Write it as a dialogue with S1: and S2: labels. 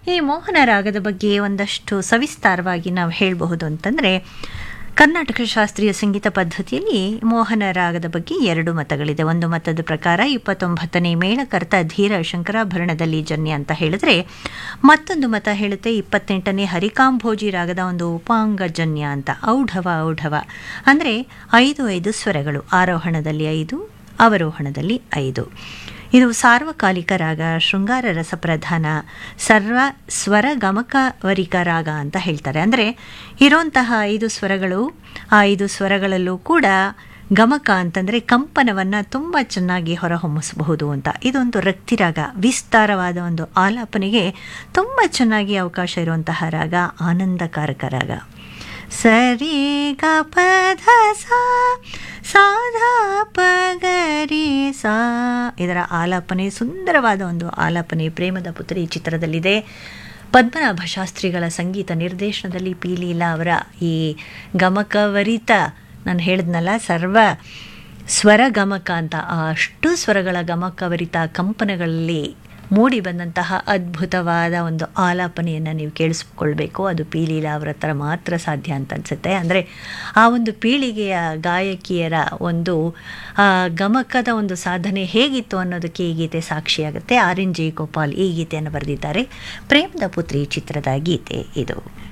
S1: ಈ ಮೋಹನ ರಾಗದ ಬಗ್ಗೆ ಒಂದಷ್ಟು ಸವಿಸ್ತಾರವಾಗಿ ನಾವು ಹೇಳಬಹುದು ಅಂತಂದರೆ ಕರ್ನಾಟಕ ಶಾಸ್ತ್ರೀಯ ಸಂಗೀತ ಪದ್ಧತಿಯಲ್ಲಿ ಮೋಹನ ರಾಗದ ಬಗ್ಗೆ ಎರಡು ಮತಗಳಿದೆ ಒಂದು ಮತದ ಪ್ರಕಾರ ಇಪ್ಪತ್ತೊಂಬತ್ತನೇ ಮೇಳಕರ್ತ ಧೀರ ಶಂಕರಾಭರಣದಲ್ಲಿ ಜನ್ಯ ಅಂತ ಹೇಳಿದ್ರೆ ಮತ್ತೊಂದು ಮತ ಹೇಳುತ್ತೆ ಇಪ್ಪತ್ತೆಂಟನೇ ಹರಿಕಾಂಭೋಜಿ ರಾಗದ ಒಂದು ಉಪಾಂಗಜನ್ಯ ಅಂತ ಔಢವ ಔಢವ ಅಂದರೆ ಐದು ಐದು ಸ್ವರಗಳು ಆರೋಹಣದಲ್ಲಿ ಐದು ಅವರೋಹಣದಲ್ಲಿ ಐದು ಇದು ಸಾರ್ವಕಾಲಿಕ ರಾಗ ಶೃಂಗಾರ ರಸಪ್ರಧಾನ ಸರ್ವ ಸ್ವರ ಗಮಕವರಿಕ ರಾಗ ಅಂತ ಹೇಳ್ತಾರೆ ಅಂದರೆ ಇರೋಂತಹ ಐದು ಸ್ವರಗಳು ಆ ಐದು ಸ್ವರಗಳಲ್ಲೂ ಕೂಡ ಗಮಕ ಅಂತಂದರೆ ಕಂಪನವನ್ನು ತುಂಬ ಚೆನ್ನಾಗಿ ಹೊರಹೊಮ್ಮಿಸಬಹುದು ಅಂತ ಇದೊಂದು ರಕ್ತಿರಾಗ ವಿಸ್ತಾರವಾದ ಒಂದು ಆಲಾಪನೆಗೆ ತುಂಬ ಚೆನ್ನಾಗಿ ಅವಕಾಶ ಇರುವಂತಹ ರಾಗ ಆನಂದಕಾರಕ ರಾಗ ಸರಿ ಗ ಪಧ ಸಾ ಸಾಧಾ ಪಗರಿ ಸಾ ಇದರ ಆಲಾಪನೆ ಸುಂದರವಾದ ಒಂದು ಆಲಾಪನೆ ಪ್ರೇಮದ ಪುತ್ರಿ ಚಿತ್ರದಲ್ಲಿದೆ ಪದ್ಮನಾಭ ಶಾಸ್ತ್ರಿಗಳ ಸಂಗೀತ ನಿರ್ದೇಶನದಲ್ಲಿ ಪಿ ಲೀಲಾ ಅವರ ಈ ಗಮಕವರಿತ ನಾನು ಹೇಳಿದ್ನಲ್ಲ ಸರ್ವ ಸ್ವರ ಗಮಕ ಅಂತ ಆ ಅಷ್ಟು ಸ್ವರಗಳ ಗಮಕವರಿತ ಕಂಪನಗಳಲ್ಲಿ ಮೂಡಿ ಬಂದಂತಹ ಅದ್ಭುತವಾದ ಒಂದು ಆಲಾಪನೆಯನ್ನು ನೀವು ಕೇಳಿಸ್ಕೊಳ್ಬೇಕು ಅದು ಪಿ ಲೀಲಾ ಅವರ ಹತ್ರ ಮಾತ್ರ ಸಾಧ್ಯ ಅಂತ ಅನಿಸುತ್ತೆ ಅಂದರೆ ಆ ಒಂದು ಪೀಳಿಗೆಯ ಗಾಯಕಿಯರ ಒಂದು ಗಮಕದ ಒಂದು ಸಾಧನೆ ಹೇಗಿತ್ತು ಅನ್ನೋದಕ್ಕೆ ಈ ಗೀತೆ ಸಾಕ್ಷಿಯಾಗುತ್ತೆ ಆರ್ ಎನ್ ಜೆ ಗೋಪಾಲ್ ಈ ಗೀತೆಯನ್ನು ಬರೆದಿದ್ದಾರೆ ಪ್ರೇಮದ ಪುತ್ರಿ ಚಿತ್ರದ ಗೀತೆ ಇದು